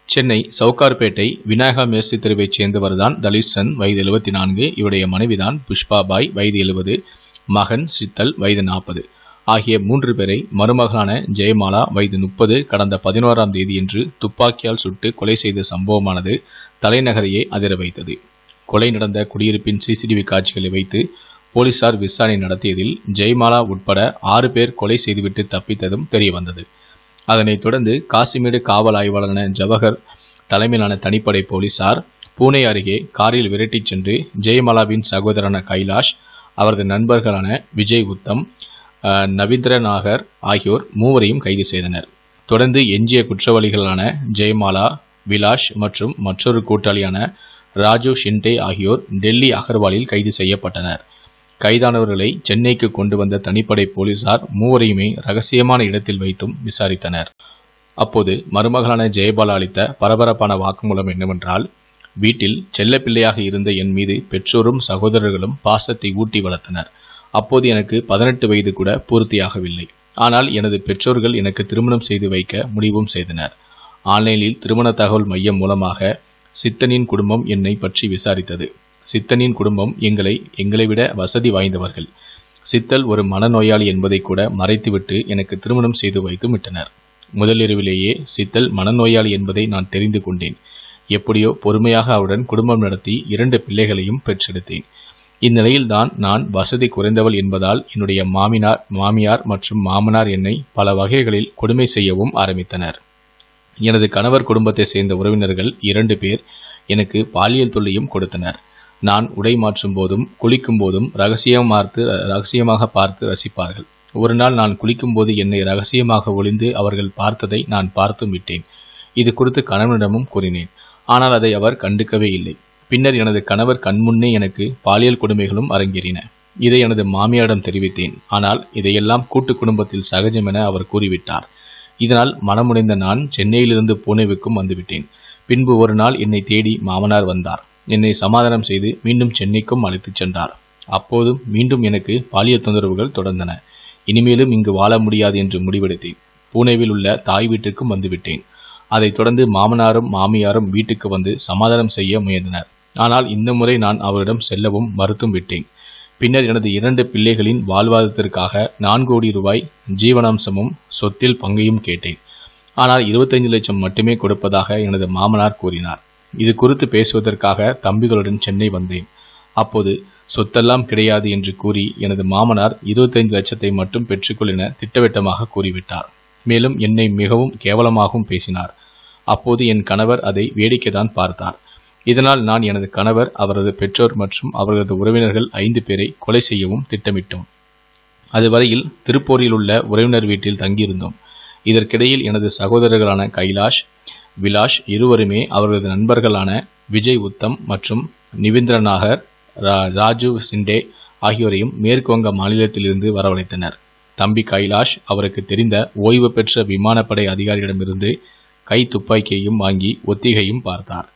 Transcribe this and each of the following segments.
சென்னை சவுகார்பேட்டை விநாயகா மேசி தெருவைச் சேர்ந்தவர்தான் தலித்சன் வயது எழுபத்தி நான்கு இவருடைய மனைவிதான் புஷ்பாபாய் வயது எழுபது மகன் சித்தல் வயது நாற்பது ஆகிய மூன்று பேரை மருமகளான ஜெயமாலா வயது முப்பது கடந்த பதினோராம் தேதியன்று துப்பாக்கியால் சுட்டு கொலை செய்த சம்பவமானது தலைநகரையே அதிர வைத்தது கொலை நடந்த குடியிருப்பின் சிசிடிவி காட்சிகளை வைத்து போலீசார் விசாரணை நடத்தியதில் ஜெயமாலா உட்பட ஆறு பேர் கொலை செய்துவிட்டு தப்பித்ததும் தெரியவந்தது அதனைத் தொடர்ந்து காசிமேடு காவல் ஆய்வாளரான ஜவஹர் தலைமையிலான தனிப்படை போலீசார் பூனே அருகே காரில் விரட்டிச் சென்று ஜெயமாலாவின் சகோதரன கைலாஷ் அவரது நண்பர்களான விஜய் உத்தம் அஹ், நவீந்திரநாகர் ஆகியோர் மூவரையும் கைது செய்தனர் தொடர்ந்து எஞ்சிய குற்றவாளிகளான ஜெயமாலா விலாஷ் மற்றும் மற்றொரு கூட்டாளியான ராஜு ஷிண்டே ஆகியோர் டெல்லி அகர்வாலில் கைது செய்யப்பட்டனர் கைதானவர்களை சென்னைக்கு கொண்டு வந்த தனிப்படை போலீசார் மூவரையுமே ரகசியமான இடத்தில் வைத்தும் விசாரித்தனர் அப்போது மருமகளான ஜெயபாலா அளித்த பரபரப்பான வாக்குமூலம் என்னவென்றால் வீட்டில் செல்லப்பிள்ளையாக இருந்த என் மீது பெற்றோரும் சகோதரர்களும் பாசத்தை ஊட்டி வளர்த்தனர் அப்போது எனக்கு பதினெட்டு வயது கூட பூர்த்தியாகவில்லை ஆனால் எனது பெற்றோர்கள் எனக்கு திருமணம் செய்து வைக்க முடிவும் செய்தனர் ஆன்லைனில் திருமண தகவல் மையம் மூலமாக சித்தனின் குடும்பம் என்னை பற்றி விசாரித்தது சித்தனின் குடும்பம் எங்களை எங்களை விட வசதி வாய்ந்தவர்கள் சித்தல் ஒரு மனநோயாளி என்பதை கூட மறைத்துவிட்டு எனக்கு திருமணம் செய்து வைத்து விட்டனர் முதலிரவிலேயே சித்தல் மனநோயாளி என்பதை நான் தெரிந்து கொண்டேன் எப்படியோ பொறுமையாக அவருடன் குடும்பம் நடத்தி இரண்டு பிள்ளைகளையும் பெற்றெடுத்தேன் இந்நிலையில்தான் நான் வசதி குறைந்தவள் என்பதால் என்னுடைய மாமினார் மாமியார் மற்றும் மாமனார் என்னை பல வகைகளில் கொடுமை செய்யவும் ஆரம்பித்தனர் எனது கணவர் குடும்பத்தை சேர்ந்த உறவினர்கள் இரண்டு பேர் எனக்கு பாலியல் தொல்லையும் கொடுத்தனர் நான் உடை மாற்றும் போதும் குளிக்கும் போதும் ரகசியம் பார்த்து ரகசியமாக பார்த்து ரசிப்பார்கள் ஒரு நாள் நான் குளிக்கும்போது என்னை ரகசியமாக ஒளிந்து அவர்கள் பார்த்ததை நான் பார்த்தும் விட்டேன் இது குறித்து கணவனிடமும் கூறினேன் ஆனால் அதை அவர் கண்டுக்கவே இல்லை பின்னர் எனது கணவர் கண்முன்னே எனக்கு பாலியல் கொடுமைகளும் அரங்கேறின இதை எனது மாமியாரிடம் தெரிவித்தேன் ஆனால் இதையெல்லாம் கூட்டு குடும்பத்தில் சகஜம் என அவர் கூறிவிட்டார் இதனால் மனமுடைந்த நான் சென்னையிலிருந்து பூனேவுக்கும் வந்துவிட்டேன் பின்பு ஒரு நாள் என்னை தேடி மாமனார் வந்தார் என்னை சமாதானம் செய்து மீண்டும் சென்னைக்கும் அழைத்துச் சென்றார் அப்போதும் மீண்டும் எனக்கு பாலியல் தொந்தரவுகள் தொடர்ந்தன இனிமேலும் இங்கு வாழ முடியாது என்று முடிவெடுத்தேன் பூனேவில் உள்ள தாய் வீட்டுக்கும் வந்துவிட்டேன் அதைத் தொடர்ந்து மாமனாரும் மாமியாரும் வீட்டுக்கு வந்து சமாதானம் செய்ய முயன்றனர் ஆனால் இந்த முறை நான் அவரிடம் செல்லவும் மறுத்தும் விட்டேன் பின்னர் எனது இரண்டு பிள்ளைகளின் வாழ்வாதாரத்திற்காக நான்கு கோடி ரூபாய் ஜீவனாம்சமும் சொத்தில் பங்கையும் கேட்டேன் ஆனால் 25 லட்சம் மட்டுமே கொடுப்பதாக எனது மாமனார் கூறினார் இது குறித்து பேசுவதற்காக தம்பிகளுடன் சென்னை வந்தேன் அப்போது சொத்தெல்லாம் கிடையாது என்று கூறி எனது மாமனார் 25 லட்சத்தை மட்டும் பெற்றுக்கொள் என திட்டவட்டமாக கூறிவிட்டார் மேலும் என்னை மிகவும் கேவலமாகவும் பேசினார் அப்போது என் கணவர் அதை வேடிக்கைதான் பார்த்தார் இதனால் நான் எனது கணவர் அவரது பெற்றோர் மற்றும் அவரது உறவினர்கள் ஐந்து பேரை கொலை செய்யவும் திட்டமிட்டோம் அதுவரையில் திருப்பூரில் உள்ள உறவினர் வீட்டில் தங்கியிருந்தோம் இதற்கிடையில் எனது சகோதரர்களான கைலாஷ் விலாஷ் இருவருமே அவர்களது நண்பர்களான விஜய் உத்தம் மற்றும் நிவிந்திரநாகர் ரா- ராஜு சிண்டே ஆகியோரையும் மேற்கு வங்க மாநிலத்திலிருந்து வரவழைத்தனர் தம்பி கைலாஷ் அவருக்கு தெரிந்த ஓய்வு பெற்ற விமானப்படை அதிகாரியிடமிருந்து கை துப்பாக்கியையும் வாங்கி ஒத்திகையும் பார்த்தார்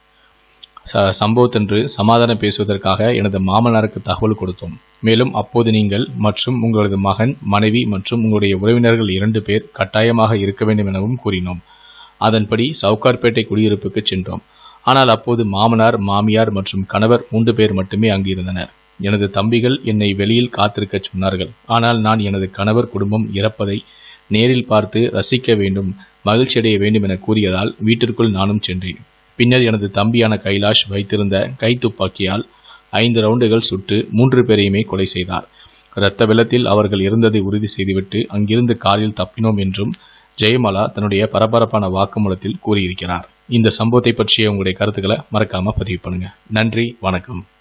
ச- சம்பவத்தன்று சமாதானம் பேசுவதற்காக எனது மாமனாருக்கு தகவல் கொடுத்தோம் மேலும் அப்போது நீங்கள் மற்றும் உங்களது மகன் மனைவி மற்றும் உங்களுடைய உறவினர்கள் இரண்டு பேர் கட்டாயமாக இருக்க வேண்டும் எனவும் கூறினோம் அதன்படி சவுகார்பேட்டை குடியிருப்புக்கு சென்றோம் ஆனால் அப்போது மாமனார் மாமியார் மற்றும் கணவர் மூன்று பேர் மட்டுமே அங்கு இருந்தனர் எனது தம்பிகள் என்னை வெளியில் காத்திருக்கச் சொன்னார்கள் ஆனால் நான் எனது கணவர் குடும்பம் இறப்பதை நேரில் பார்த்து ரசிக்க வேண்டும் மகிழ்ச்சியடைய வேண்டும் என கூறியதால் வீட்டிற்குள் நானும் சென்றேன் பின்னர் எனது தம்பியான கைலாஷ் வைத்திருந்த கைத்துப்பாக்கியால் ஐந்து ரவுண்டுகள் சுட்டு மூன்று பேரையுமே கொலை செய்தார் இரத்த வெள்ளத்தில் அவர்கள் இருந்ததை உறுதி செய்துவிட்டு அங்கிருந்து காரில் தப்பினோம் என்றும் ஜெயமாலா தன்னுடைய பரபரப்பான வாக்குமூலத்தில் கூறியிருக்கிறார் இந்த சம்பவத்தை பற்றிய உங்களுடைய கருத்துக்களை மறக்காம பதிவு பண்ணுங்க நன்றி வணக்கம்